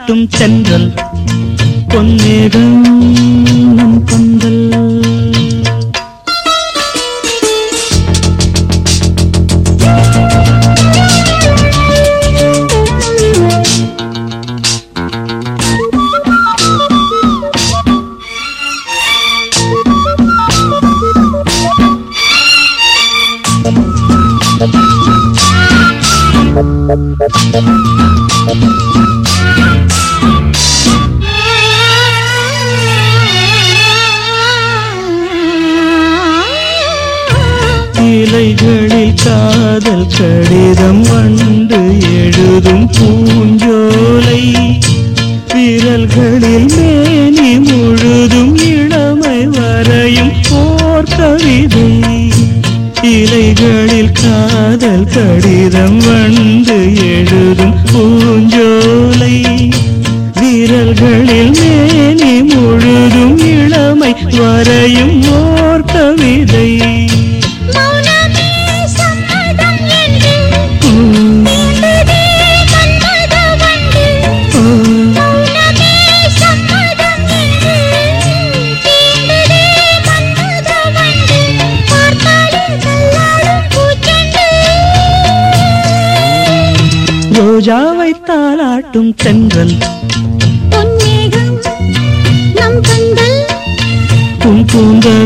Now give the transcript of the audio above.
தாலாட்டும் தென்றல் பொன்னேகம் நம் பந்தல் இலைகளில் காதல் கடிதம் வந்து எழுதும் பூஞ்சோலை விரல்களில் மேனி முழுதும் இளமை வரையும் போர் கவிதை இலைகளில் காதல் கடிதம் வந்து எழுதும் பூஞ்சோலை விரல்களில் மேனி முழுதும் இளமை வரையும் ஓர் கவிதை மௌனமே சம்மதம் என்று உம், தீண்டுதே மன்மத வண்டு. உம், மௌனமே சம்மதம் என்று தீண்டுதே மன்மத வண்டு. பார்த்தாலே தள்ளாடும் பூச்செண்டு. ரோஜாவை தாலாட்டும் தென்றல் பொன்னேகம் நம் பந்தல் உன் கூந்தல்